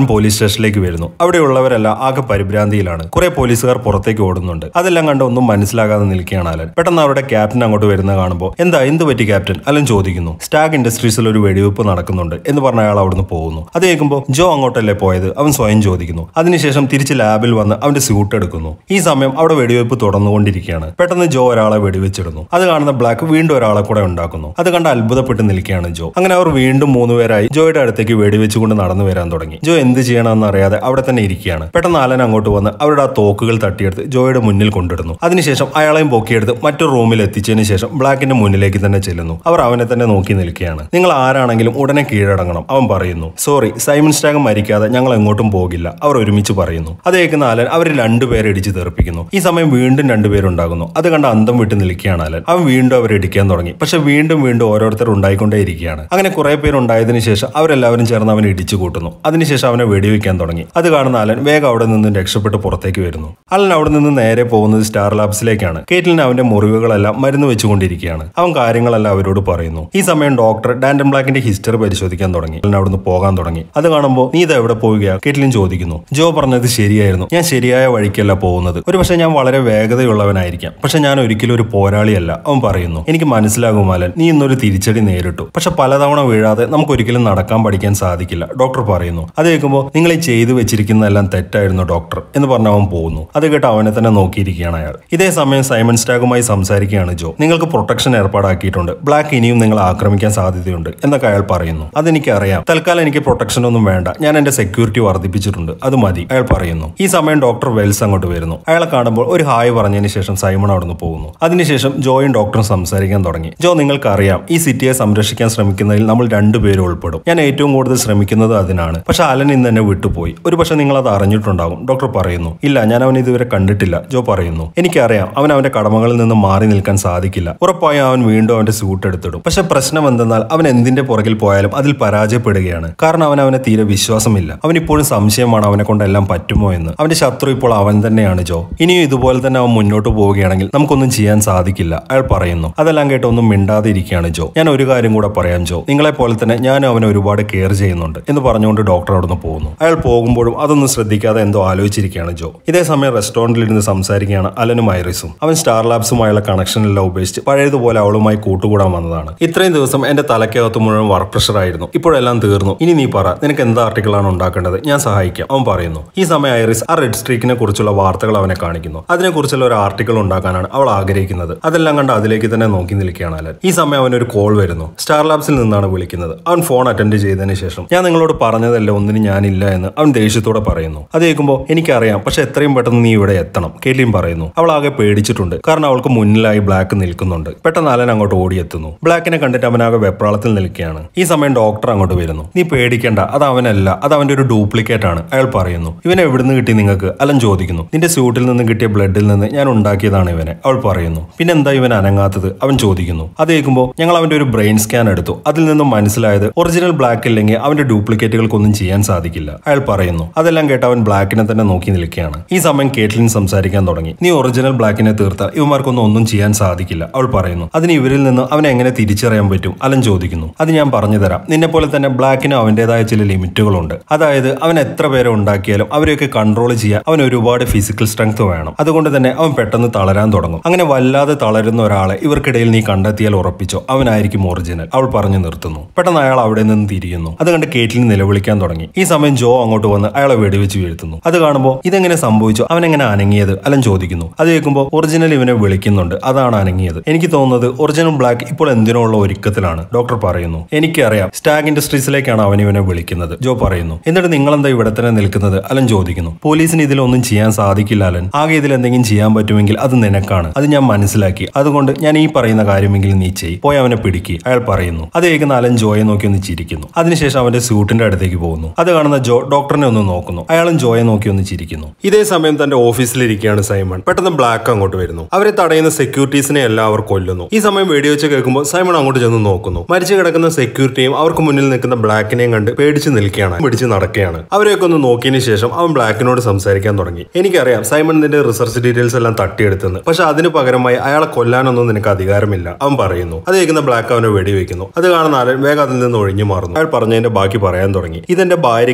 പോലീസ് സ്റ്റേഷനിലേക്ക് വരുന്നു അവിടെയുള്ളവരെല്ലാം ആകെ പരിഭ്രാന്തിയിലാണ് കുറെ പോലീസുകാർ പുറത്തേക്ക് ഓടുന്നുണ്ട് അതെല്ലാം കണ്ട് ഒന്നും മനസ്സിലാകാതെ നിൽക്കുകയാണ് അലൻ പെട്ടെന്ന് അവരുടെ ക്യാപ്റ്റൻ അങ്ങോട്ട് വരുന്നത് കാണുമ്പോൾ എന്താ എന്ത് പറ്റി ക്യാപ്റ്റൻ അലൻ ചോദിക്കുന്നു സ്റ്റാഗ് ഇൻഡസ്ട്രീസിൽ ഒരു വെടിവെപ്പ് നടക്കുന്നുണ്ട് എന്ന് പറഞ്ഞ അയാൾ അവിടുന്ന് പോകുന്നു അത് കേൾക്കുമ്പോൾ ജോ അങ്ങോട്ടല്ലേ പോയത് അവൻ സ്വയം ചോദിക്കുന്നു അതിനുശേഷം തിരിച്ച് ലാബിൽ വന്ന് അവന്റെ സ്യൂട്ട് എടുക്കുന്നു ഈ സമയം അവിടെ വെടിവെപ്പ് തുടർന്നുകൊണ്ടിരിക്കുകയാണ് പെട്ടെന്ന് ജോ ഒരാളെ വെടിവെച്ചിടുന്നു അത് കാണുന്ന ബ്ലാക്ക് വീണ്ടും ഒരാളെ കൂടെ ഉണ്ടാക്കുന്നു അത് കണ്ട് അത്ഭുതപ്പെട്ട് നിൽക്കുകയാണ് ജോ അങ്ങനെ അവർ വീണ്ടും മൂന്നുപേരായി ജോയുടെ അടുത്തേക്ക് വെടിവെച്ചുകൊണ്ട് നടന്നു വരാൻ തുടങ്ങി ജോ എന്ത് ചെയ്യണമെന്ന് അറിയാതെ അവിടെ തന്നെ ഇരിക്കുകയാണ് പെട്ടെന്ന് ആലൻ അങ്ങോട്ട് വന്ന് അവരുടെ ആ തോക്കുകൾ തട്ടിയെടുത്ത് ജോയുടെ മുന്നിൽ കൊണ്ടിടുന്നു അതിനുശേഷം അയാളെയും പൊക്കിയെടുത്ത് മറ്റൊരു റൂമിൽ എത്തിച്ചതിന് ശേഷം ബ്ലാക്കിന്റെ മുന്നിലേക്ക് തന്നെ ചെല്ലുന്നു അവർ അവനെ തന്നെ നോക്കി നിൽക്കുകയാണ് നിങ്ങൾ ആരാണെങ്കിലും ഉടനെ കീഴടങ്ങണം അവൻ പറയുന്നു സോറി സൈമൺ സ്റ്റാഗ് മരിക്കാതെ ഞങ്ങൾ എങ്ങോട്ടും പോകില്ല അവർ ഒരുമിച്ച് പറയുന്നു അത് കേൾക്കുന്ന ആലൻ അവർ രണ്ടുപേരെ ഇടിച്ച് തെറിപ്പിക്കുന്നു ഈ സമയം വീണ്ടും രണ്ടുപേരുണ്ടാകുന്നു അത് കണ്ട് അന്തം വിട്ട് നിൽക്കുകയാണ് ആലൻ അവൻ വീണ്ടും അവരെ ഇടിക്കാൻ തുടങ്ങി പക്ഷെ വീണ്ടും വീണ്ടും ഓരോരുത്തർ ഉണ്ടായിക്കൊണ്ടേയിരിക്കുകയാണ് അങ്ങനെ കുറെ പേരുണ്ടായതിനു ശേഷം അവരെല്ലാവരും ചേർന്ന് അവനെ ഇടിച്ചു കൂട്ടുന്നു അതിനുശേഷം അവനെ വെടിവെക്കാൻ തുടങ്ങി അത് കാണുന്ന അലൻ വേഗം അവിടെ നിന്നും രക്ഷപ്പെട്ട് പുറത്തേക്ക് വരുന്നു അലൻ അവിടെ നിന്ന് നേരെ പോകുന്നത് സ്റ്റാർ ലാബ്സിലേക്കാണ് കേറ്റിലിന് അവന്റെ മുറിവുകളെല്ലാം മരുന്ന് വെച്ചുകൊണ്ടിരിക്കുകയാണ് അവൻ കാര്യങ്ങളെല്ലാം അവരോട് പറയുന്നു ഈ സമയം ഡോക്ടർ ഡാൻഡൻ ബ്ലാക്കിന്റെ ഹിസ്റ്ററി പരിശോധിക്കാൻ തുടങ്ങി അലൻ അവിടുന്ന് പോകാൻ തുടങ്ങി അത് കാണുമ്പോൾ നീ ഇത് എവിടെ പോവുകയാ കേറ്റിലിൻ ചോദിക്കുന്നു ജോ പറഞ്ഞത് ശരിയായിരുന്നു ഞാൻ ശരിയായ വഴിക്കല്ല പോകുന്നത് ഒരു പക്ഷേ ഞാൻ വളരെ വേഗതയുള്ളവനായിരിക്കാം പക്ഷെ ഞാൻ ഒരിക്കലും ഒരു പോരാളിയല്ല അവൻ പറയുന്നു എനിക്ക് മനസ്സിലാകും അലൻ നീ ഇന്നൊരു തിരിച്ചടി നേരിട്ടു പക്ഷെ പലതവണ വീഴാതെ നമുക്ക് ഒരിക്കലും നടക്കാൻ പഠിക്കാൻ സാധിക്കില്ല ഡോക്ടർ പറയുന്നു അത് കേൾക്കുമ്പോൾ നിങ്ങൾ ഈ ചെയ്തു വെച്ചിരിക്കുന്നതെല്ലാം തെറ്റായിരുന്നു ഡോക്ടർ എന്ന് പറഞ്ഞ് അവൻ പോകുന്നു അത് കേട്ട് അവനെ തന്നെ നോക്കിയിരിക്കുകയാണ് അയാൾ ഇതേ സമയം സൈമൺ സ്റ്റാഗുമായി സംസാരിക്കുകയാണ് ജോ നിങ്ങൾക്ക് പ്രൊട്ടക്ഷൻ ഏർപ്പാടാക്കിയിട്ടുണ്ട് ബ്ലാക്ക് ഇനിയും നിങ്ങളെ ആക്രമിക്കാൻ സാധ്യതയുണ്ട് എന്നൊക്കെ അയാൾ പറയുന്നു അതെനിക്ക് അറിയാം തൽക്കാലം എനിക്ക് പ്രൊട്ടക്ഷൻ ഒന്നും വേണ്ട ഞാൻ എന്റെ സെക്യൂരിറ്റി വർദ്ധിപ്പിച്ചിട്ടുണ്ട് അത് മതി അയാൾ പറയുന്നു ഈ സമയം ഡോക്ടർ വെൽസ് അങ്ങോട്ട് വരുന്നു അയാളെ കാണുമ്പോൾ ഒരു ഹായ് പറഞ്ഞതിന് ശേഷം സൈമൺ അവിടുന്ന് പോകുന്നു അതിനുശേഷം ജോയും ഡോക്ടറും സംസാരിക്കാൻ തുടങ്ങി ജോ നിങ്ങൾക്കറിയാം ഈ സിറ്റിയെ സംരക്ഷിക്കാൻ ശ്രമിക്കുന്നതിൽ നമ്മൾ രണ്ടുപേരും ഉൾപ്പെടും ഞാൻ ഏറ്റവും കൂടുതൽ ശ്രമിക്കുന്നത് അതിനാണ് പക്ഷെ അലൻ ഇന്ന് എന്നെ വിട്ടുപോയി ഒരു പക്ഷെ നിങ്ങൾ അത് അറിഞ്ഞിട്ടുണ്ടാകും ഡോക്ടർ പറയുന്നു ഇല്ല ഞാൻ അവനെ ഇതുവരെ കണ്ടിട്ടില്ല ജോ പറയുന്നു എനിക്കറിയാം അവൻ അവന്റെ കടമകളിൽ നിന്ന് മാറി നിൽക്കാൻ സാധിക്കില്ല ഉറപ്പായും അവൻ വീണ്ടും അവന്റെ സൂട്ട് എടുത്തിടും പക്ഷെ പ്രശ്നം എന്തെന്നാൽ അവൻ എന്തിന്റെ പുറകിൽ പോയാലും അതിൽ പരാജയപ്പെടുകയാണ് കാരണം അവൻ അവനെ തീരെ വിശ്വാസമില്ല അവൻ ഇപ്പോഴും സംശയമാണ് അവനെ കൊണ്ടെല്ലാം പറ്റുമോ എന്ന് അവന്റെ ശത്രു ഇപ്പോൾ അവൻ തന്നെയാണ് ജോ ഇനിയും ഇതുപോലെ തന്നെ അവൻ മുന്നോട്ട് പോവുകയാണെങ്കിൽ നമുക്കൊന്നും ചെയ്യാൻ സാധിക്കില്ല അയാൾ പറയുന്നു അതെല്ലാം കേട്ട് ഒന്നും മിണ്ടാതെ ഇരിക്കുകയാണ് ജോ ഞാൻ ഒരു കാര്യം കൂടെ പറയാം ജോ നിങ്ങളെ പോലെ തന്നെ ഞാനും അവനെ ഒരുപാട് കെയർ ചെയ്യുന്നുണ്ട് എന്ന് പറഞ്ഞുകൊണ്ട് ഡോക്ടർ അവിടുന്ന് പോകുന്നു അയാൾ പോകുമ്പോഴും അതൊന്നും ശ്രദ്ധിക്കാതെ എന്തോ ആലോചിച്ചിരിക്കുകയാണ് ജോ ഇതേ സമയം റെസ്റ്റോറന്റിൽ ഇരുന്ന് സംസാരിക്കുകയാണ് അലനും ഐറിസും അവൻ സ്റ്റാർ ലാബ്സുമായുള്ള കണക്ഷൻ എല്ലാം ഉപേക്ഷിച്ച് പഴയതുപോലെ അവളുമായി കൂട്ടുകൂടാൻ വന്നതാണ് ഇത്രയും ദിവസം എന്റെ തലക്കകത്ത് മുഴുവൻ വർക്ക് പ്രഷർ ആയിരുന്നു ഇപ്പോഴെല്ലാം തീർന്നു ഇനി നീ പറ നിനക്ക് എന്ത് ആർട്ടിക്കിളാണ് ഉണ്ടാക്കേണ്ടത് ഞാൻ സഹായിക്കാം അവൻ പറയുന്നു ഈ സമയം ഐറിസ് ആ റെഡ് സ്ട്രീക്കിനെ കുറിച്ചുള്ള വാർത്തകൾ അവനെ കാണിക്കുന്നു അതിനെക്കുറിച്ചുള്ള ഒരു ആർട്ടിക്കിൾ ഉണ്ടാക്കാനാണ് അവൾ ആഗ്രഹിക്കുന്നത് അതെല്ലാം കണ്ട് അതിലേക്ക് തന്നെ നോക്കി നിൽക്കുകയാണ് അലൻ ഈ സമയം അവനൊരു കോൾ വരുന്നു സ്റ്റാർ ലാബ്സിൽ നിന്നാണ് വിളിക്കുന്നത് അവൻ ഫോൺ അറ്റൻഡ് ചെയ്തതിന് ശേഷം ഞാൻ നിങ്ങളോട് പറഞ്ഞതല്ല ഒന്നിനും ഞാനില്ല എന്ന് അവൻ ദേഷ്യത്തോടെ പറയുന്നു അത് കേൾക്കുമ്പോൾ എനിക്കറിയാം പക്ഷെ എത്രയും പെട്ടെന്ന് നീ ഇവിടെ എത്തണം കേലിയും പറയുന്നു അവൾ ആകെ പേടിച്ചിട്ടുണ്ട് കാരണം അവൾക്ക് മുന്നിലായി ബ്ലാക്ക് നിൽക്കുന്നുണ്ട് പെട്ടെന്ന് അലൻ അങ്ങോട്ട് ഓടിയെത്തുന്നു ബ്ലാക്കിനെ കണ്ടിട്ട് അവനാകെ വെപ്രാളത്തിൽ നിൽക്കുകയാണ് ഈ സമയം ഡോക്ടർ അങ്ങോട്ട് വരുന്നു നീ പേടിക്കണ്ട അത് അവനല്ല അത് അവന്റെ ഒരു ഡ്യൂപ്ലിക്കേറ്റ് ആണ് അയാൾ പറയുന്നു ഇവനെ എവിടുന്ന് കിട്ടി നിങ്ങൾക്ക് അലൻ ചോദിക്കുന്നു നിന്റെ സ്യൂട്ടിൽ നിന്ന് കിട്ടിയ ബ്ലഡിൽ നിന്ന് ഞാൻ ഉണ്ടാക്കിയതാണ് ഇവനെ അവൾ പറയുന്നു പിന്നെ എന്താ ഇവൻ അനങ്ങാത്തത് അവൻ ചോദിക്കുന്നു അത് കേൾക്കുമ്പോൾ ഞങ്ങൾ അവന്റെ ഒരു ബ്രെയിൻ സ്കാൻ എടുത്തു അതിൽ നിന്നും മനസ്സിലായത് ഒറിജിനൽ ബ്ലാക്ക് ഇല്ലെങ്കിൽ അവന്റെ ഡ്യൂപ്ലിക്കേറ്റുകൾക്കൊന്നും ചെയ്യാൻ സാധിക്കില്ല അയാൾ പറയുന്നു അതെല്ലാം കേട്ട് അവൻ ബ്ലാക്കിനെ തന്നെ നോക്കി നിൽക്കുകയാണ് ഈ സമയം കേറ്റ്ലിൻ സംസാരിക്കാൻ തുടങ്ങി നീ ഒറിജിനൽ ബ്ലാക്കിനെ തീർത്താൽ ഇവന്മാർക്കൊന്നും ഒന്നും ചെയ്യാൻ സാധിക്കില്ല അവൾ പറയുന്നു അതിന് ഇവരിൽ നിന്ന് അവനെ എങ്ങനെ തിരിച്ചറിയാൻ പറ്റും അലൻ ചോദിക്കുന്നു അത് ഞാൻ പറഞ്ഞു തരാം നിന്നെ പോലെ തന്നെ ബ്ലാക്കിന് അവന്റേതായ ചില ലിമിറ്റുകളുണ്ട് അതായത് അവൻ എത്ര പേരെ ഉണ്ടാക്കിയാലും അവരെയൊക്കെ കൺട്രോൾ ചെയ്യാൻ അവൻ ഒരുപാട് ഫിസിക്കൽ സ്ട്രെങ്ത് വേണം അതുകൊണ്ട് തന്നെ അവൻ പെട്ടെന്ന് തളരാൻ തുടങ്ങും അങ്ങനെ വല്ലാതെ തളരുന്ന ഒരാളെ ഇവർക്കിടയിൽ നീ കണ്ടെത്തിയാൽ ഉറപ്പിച്ചോ അവനായിരിക്കും ഒറിജിനൽ അവൾ പറഞ്ഞു നിർത്തുന്നു പെട്ടെന്ന് അയാൾ അവിടെ നിന്ന് തിരിയുന്നു അത് കണ്ട് കേറ്റിൽ നിലവിളിക്കാൻ തുടങ്ങി ഈ സമയം ജോ അങ്ങോട്ട് വന്ന് അയാളെ വെടിവെച്ച് വീഴ്ത്തുന്നു അത് കാണുമ്പോൾ ഇതെങ്ങനെ സംഭവിച്ചു അവൻ എങ്ങനെ അനങ്ങിയത് അലൻ ചോദിക്കുന്നു അത് കേൾക്കുമ്പോൾ ഒറിജിനൽ ഇവനെ വിളിക്കുന്നുണ്ട് അതാണ് അനങ്ങിയത് എനിക്ക് തോന്നുന്നത് ഒറിജിനൽ ബ്ലാക്ക് ഇപ്പോൾ എന്തിനോ ഉള്ള ഒരുക്കത്തിലാണ് ഡോക്ടർ പറയുന്നു എനിക്കറിയാം സ്റ്റാഗ് ഇൻഡസ്ട്രീസിലേക്കാണ് അവൻ ഇവനെ വിളിക്കുന്നത് ജോ പറയുന്നു എന്നിട്ട് നിങ്ങളെന്താ ഇവിടെ തന്നെ നിൽക്കുന്നത് അലൻ ചോദിക്കുന്നു പോലീസിന് ഇതിലൊന്നും ചെയ്യാൻ സാധിക്കില്ല അലൻ ആകെ ഇതിൽ എന്തെങ്കിലും ചെയ്യാൻ പറ്റുമെങ്കിൽ അത് നിനക്കാണ് അത് ഞാൻ മനസ്സിലാക്കി അതുകൊണ്ട് ഞാൻ ഈ പറയുന്ന കാര്യമെങ്കിലും നീ ചെയ് പോയി അവനെ പിടിക്കി അയാൾ പറയുന്നു അത് കേൾക്കുന്ന അലൻ ജോയെ നോക്കി ഒന്ന് ചിരിക്കുന്നു അതിനുശേഷം അവന്റെ സ്യൂട്ടിന്റെ അടുത്തേക്ക് പോകുന്നു അത് കാണുന്ന ജോ ഡോക്ടറിനെ ഒന്ന് നോക്കുന്നു അയാളും ജോയെ നോക്കി ഒന്ന് ചിരിക്കുന്നു ഇതേ സമയം തന്റെ ഓഫീസിലിരിക്കുകയാണ് സൈമൺ പെട്ടെന്ന് ബ്ലാക്ക് അങ്ങോട്ട് വരുന്നു അവരെ തടയുന്ന സെക്യൂരിറ്റീസിനെ എല്ലാം അവർ കൊല്ലുന്നു ഈ സമയം വെടിവെച്ച് കേൾക്കുമ്പോൾ സൈമൺ അങ്ങോട്ട് ചെന്ന് നോക്കുന്നു മരിച്ചു കിടക്കുന്ന സെക്യൂരിറ്റിയും അവർക്ക് മുന്നിൽ നിൽക്കുന്ന ബ്ലാക്കിനെയും കണ്ട് പേടിച്ച് നിൽക്കുകയാണ് പിടിച്ച് നടക്കുകയാണ് അവരെയൊക്കെ ഒന്ന് നോക്കിയതിന് ശേഷം അവൻ ബ്ലാക്കിനോട് സംസാരിക്കാൻ തുടങ്ങി എനിക്കറിയാം സൈമൺ നിന്റെ റിസർച്ച് ഡീറ്റെയിൽസ് എല്ലാം തട്ടിയെടുത്തെന്ന് പക്ഷെ അതിന് പകരമായി അയാളെ കൊല്ലാനൊന്നും നിനക്ക് അധികാരമില്ല അവൻ പറയുന്നു അത് കേൾക്കുന്ന ബ്ലാക്ക് അവനെ വെടിവെക്കുന്നു അത് കാണുന്ന ആലൻ വേഗം അതിൽ നിന്ന് ഒഴിഞ്ഞു മാറുന്നു അയാൾ പറഞ്ഞതിന്റെ ബാക്കി പറയാൻ തുടങ്ങി ഇതെന്റെ ഭാര്യയ്ക്ക്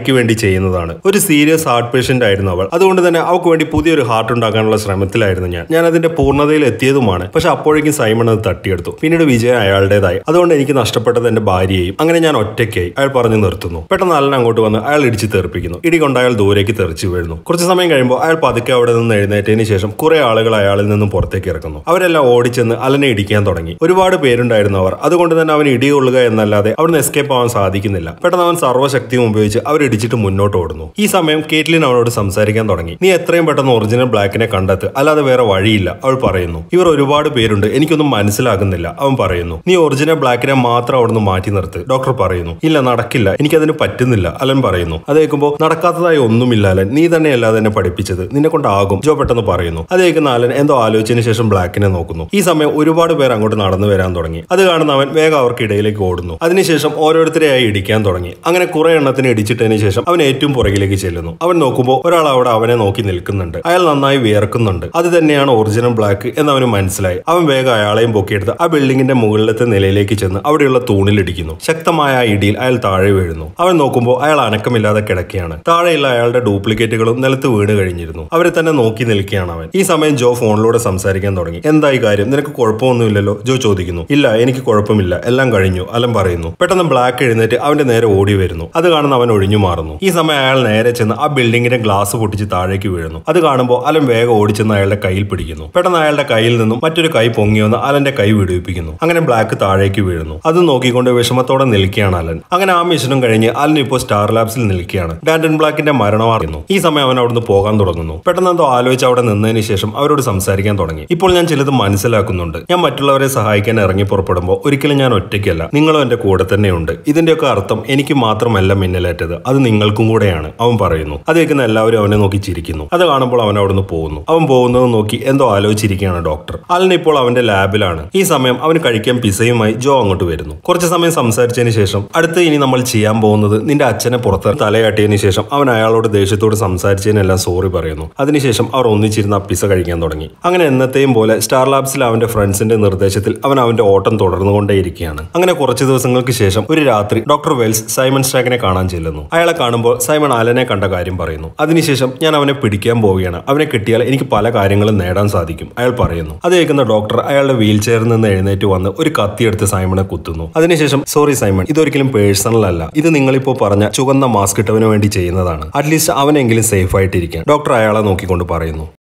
ഭാര്യയ്ക്ക് വേണ്ടി ചെയ്യുന്നതാണ് ഒരു സീരിയസ് ഹാർട്ട് പേഷ്യന്റ് ആയിരുന്നു അവൾ അതുകൊണ്ട് തന്നെ അവൾക്ക് വേണ്ടി പുതിയൊരു ഹാർട്ട് ഉണ്ടാക്കാനുള്ള ശ്രമത്തിലായിരുന്നു ഞാൻ ഞാൻ അതിന്റെ പൂർണ്ണതയിൽ എത്തിയതുമാണ് പക്ഷെ അപ്പോഴേക്കും സൈമൺ അത് തട്ടിയെടുത്തു പിന്നീട് വിജയം അയാളുടേതായി അതുകൊണ്ട് എനിക്ക് നഷ്ടപ്പെട്ടത് എന്റെ ഭാര്യയെയും അങ്ങനെ ഞാൻ ഒറ്റയ്ക്കായി അയാൾ പറഞ്ഞു നിർത്തുന്നു പെട്ടെന്ന് അലൻ അങ്ങോട്ട് വന്ന് അയാൾ ഇടിച്ച് തെറിപ്പിക്കുന്നു ഇടി കൊണ്ട് അയാൾ ദൂരേക്ക് തെറിച്ചു വീഴുന്നു കുറച്ച് സമയം കഴിയുമ്പോൾ അയാൾ പതുക്കെ അവിടെ നിന്ന് എഴുന്നേറ്റതിന് ശേഷം കുറെ ആളുകൾ അയാളിൽ നിന്നും പുറത്തേക്ക് ഇറക്കുന്നു അവരെല്ലാം ഓടിച്ചെന്ന് അലനെ ഇടിക്കാൻ തുടങ്ങി ഒരുപാട് പേരുണ്ടായിരുന്നു അവർ അതുകൊണ്ട് തന്നെ അവൻ ഇടികൊള്ളുക എന്നല്ലാതെ അവിടുന്ന് എസ്കേപ്പ് ആവാൻ സാധിക്കുന്നില്ല പെട്ടെന്ന് അവൻ സർവ്വശക്തിയും ഉപയോഗിച്ച് അവർ ഇടിച്ചിട്ട് മുന്നോട്ട് ഓടുന്നു ഈ സമയം കേറ്റ്ലിൻ അവനോട് സംസാരിക്കാൻ തുടങ്ങി നീ എത്രയും പെട്ടെന്ന് ഒറിജിനൽ ബ്ലാക്കിനെ കണ്ടെത്ത് അല്ലാതെ വേറെ വഴിയില്ല അവൾ പറയുന്നു ഇവർ ഒരുപാട് പേരുണ്ട് എനിക്കൊന്നും മനസ്സിലാകുന്നില്ല അവൻ പറയുന്നു നീ ഒറിജിനൽ ബ്ലാക്കിനെ മാത്രം അവിടുന്ന് മാറ്റി നിർത്ത് ഡോക്ടർ പറയുന്നു ഇല്ല നടക്കില്ല എനിക്കതിന് പറ്റുന്നില്ല അലൻ പറയുന്നു അത് കേൾക്കുമ്പോൾ നടക്കാത്തതായി ഒന്നുമില്ല അലൻ നീ തന്നെയല്ലാതെ എന്നെ പഠിപ്പിച്ചത് നിന്നെ കൊണ്ടാകും ജോ പെട്ടെന്ന് പറയുന്നു അത് കേൾക്കുന്ന അലൻ എന്തോ ആലോചിച്ചതിന് ശേഷം ബ്ലാക്കിനെ നോക്കുന്നു ഈ സമയം ഒരുപാട് പേർ അങ്ങോട്ട് നടന്നു വരാൻ തുടങ്ങി അത് കാണുന്ന അവൻ വേഗം അവർക്ക് ഇടയിലേക്ക് ഓടുന്നു അതിനുശേഷം ഓരോരുത്തരെയായി ഇടിക്കാൻ തുടങ്ങി അങ്ങനെ കുറെ എണ്ണത്തിന് ഇടിച്ചിട്ടതിന് ശേഷം അവൻ ഏറ്റവും പുറകിലേക്ക് ചെല്ലുന്നു അവൻ നോക്കുമ്പോൾ ഒരാൾ അവിടെ അവനെ നോക്കി നിൽക്കുന്നുണ്ട് അയാൾ നന്നായി വിയർക്കുന്നുണ്ട് അത് തന്നെയാണ് ഒറിജിനൽ ബ്ലാക്ക് എന്ന് അവന് മനസ്സിലായി അവൻ വേഗം അയാളെയും പൊക്കിയെടുത്ത് ആ ബിൽഡിങ്ങിന്റെ മുകളിലത്തെ നിലയിലേക്ക് ചെന്ന് അവിടെയുള്ള തൂണിലിടിക്കുന്നു ശക്തമായ ആ ഇടിയിൽ അയാൾ താഴെ വീഴുന്നു അവൻ നോക്കുമ്പോൾ അയാൾ അനക്കമില്ലാതെ കിടക്കുകയാണ് താഴെയുള്ള അയാളുടെ ഡ്യൂപ്ലിക്കേറ്റുകളും നിലത്ത് വീണ് കഴിഞ്ഞിരുന്നു അവരെ തന്നെ നോക്കി നിൽക്കുകയാണ് അവൻ ഈ സമയം ജോ ഫോണിലൂടെ സംസാരിക്കാൻ തുടങ്ങി എന്തായി കാര്യം നിനക്ക് കുഴപ്പമൊന്നുമില്ലല്ലോ ജോ ചോദിക്കുന്നു ഇല്ല എനിക്ക് കുഴപ്പമില്ല എല്ലാം കഴിഞ്ഞു അലൻ പറയുന്നു പെട്ടെന്ന് ബ്ലാക്ക് എഴുന്നേറ്റ് അവന്റെ നേരെ ഓടി വരുന്നു അത് കാണുന്ന അവൻ ഒഴിഞ്ഞു മാറുന്നു ഈ സമയം അയാൾ നേരെ ചെന്ന് ആ ബിൽഡിങ്ങിന്റെ ഗ്ലാസ് പൊട്ടിച്ച് താഴേക്ക് വീഴുന്നു അത് കാണുമ്പോൾ അലൻ വേഗം ഓടിച്ചെന്ന് അയാളുടെ കയ്യിൽ പിടിക്കുന്നു പെട്ടെന്ന് അയാളുടെ കയ്യിൽ നിന്നും മറ്റൊരു കൈ പൊങ്ങി വന്ന് അലന്റെ കൈ വിടുവിപ്പിക്കുന്നു അങ്ങനെ ബ്ലാക്ക് താഴേക്ക് വീഴുന്നു അത് നോക്കിക്കൊണ്ട് വിഷമത്തോടെ നിൽക്കുകയാണ് അലൻ അങ്ങനെ ആ മിഷനും കഴിഞ്ഞ് അലൻ ഇപ്പോൾ സ്റ്റാർ ലാബ്സിൽ നിൽക്കുകയാണ് ഡാൻഡൻ ബ്ലാക്കിന്റെ മരണം അറിയുന്നു ഈ സമയം അവൻ അവിടുന്ന് പോകാൻ തുടങ്ങുന്നു പെട്ടെന്ന് എന്തോ ആലോചിച്ച് അവിടെ നിന്നതിന് ശേഷം അവരോട് സംസാരിക്കാൻ തുടങ്ങി ഇപ്പോൾ ഞാൻ ചിലത് മനസ്സിലാക്കുന്നുണ്ട് ഞാൻ മറ്റുള്ളവരെ സഹായിക്കാൻ ഇറങ്ങി പുറപ്പെടുമ്പോൾ ഒരിക്കലും ഞാൻ ഒറ്റയ്ക്കല്ല നിങ്ങളും എന്റെ കൂടെ തന്നെയുണ്ട് ഇതിന്റെയൊക്കെ അർത്ഥം എനിക്ക് മാത്രമല്ല മിന്നലേറ്റത് അത് നിങ്ങൾക്കും കൂടെയാണ് അവൻ പറയുന്നു അത് കേൾക്കുന്ന എല്ലാവരും അവനെ നോക്കി ചിരിക്കുന്നു അത് കാണുമ്പോൾ അവൻ അവിടുന്ന് പോകുന്നു അവൻ പോകുന്നത് നോക്കി എന്തോ ആലോചിച്ചിരിക്കുകയാണ് ഡോക്ടർ അലൻ ഇപ്പോൾ അവന്റെ ലാബിലാണ് ഈ സമയം അവന് കഴിക്കാൻ പിസയുമായി ജോ അങ്ങോട്ട് വരുന്നു കുറച്ച് സമയം സംസാരിച്ചതിന് ശേഷം അടുത്ത് ഇനി നമ്മൾ ചെയ്യാൻ പോകുന്നത് നിന്റെ അച്ഛനെ പുറത്ത് തലയാട്ടിയതിനു ശേഷം അവൻ അയാളോട് ദേഷ്യത്തോട് സംസാരിച്ചതിനെല്ലാം സോറി പറയുന്നു അതിനുശേഷം അവർ ഒന്നിച്ചിരുന്ന് ആ പിസ കഴിക്കാൻ തുടങ്ങി അങ്ങനെ എന്നത്തെയും പോലെ സ്റ്റാർ ലാബ്സിൽ അവന്റെ ഫ്രണ്ട്സിന്റെ നിർദ്ദേശത്തിൽ അവൻ അവന്റെ ഓട്ടം തുടർന്നുകൊണ്ടേയിരിക്കുകയാണ് അങ്ങനെ കുറച്ച് ദിവസങ്ങൾക്ക് ശേഷം ഒരു രാത്രി ഡോക്ടർ വെൽസ് സൈമൺ സ്റ്റാക്കിനെ കാണാൻ ചെല്ലുന്നു അയാളെ കാണുമ്പോൾ സൈമൺ അലനെ കണ്ട കാര്യം പറയുന്നു അതിനുശേഷം ഞാൻ അവനെ പിടിക്കാൻ പോവുകയാണ് അവനെ കിട്ടിയാൽ എനിക്ക് പല കാര്യങ്ങളും നേടാൻ സാധിക്കും അയാൾ പറയുന്നു അത് കേൾക്കുന്ന ഡോക്ടർ അയാളുടെ വീൽ ചെയറിൽ നിന്ന് എഴുന്നേറ്റ് വന്ന് ഒരു കത്തിയെടുത്ത് സൈമണെ കുത്തുന്നു അതിനുശേഷം സോറി സൈമൺ ഇതൊരിക്കലും പേഴ്സണൽ അല്ല ഇത് നിങ്ങളിപ്പോ പറഞ്ഞ ചുവന്ന മാസ്ക് ഇട്ടവന് വേണ്ടി ചെയ്യുന്നതാണ് അറ്റ്ലീസ്റ്റ് അവനെങ്കിലും സേഫ് ആയിട്ടിരിക്കാൻ ഡോക്ടർ അയാളെ നോക്കിക്കൊണ്ട് പറയുന്നു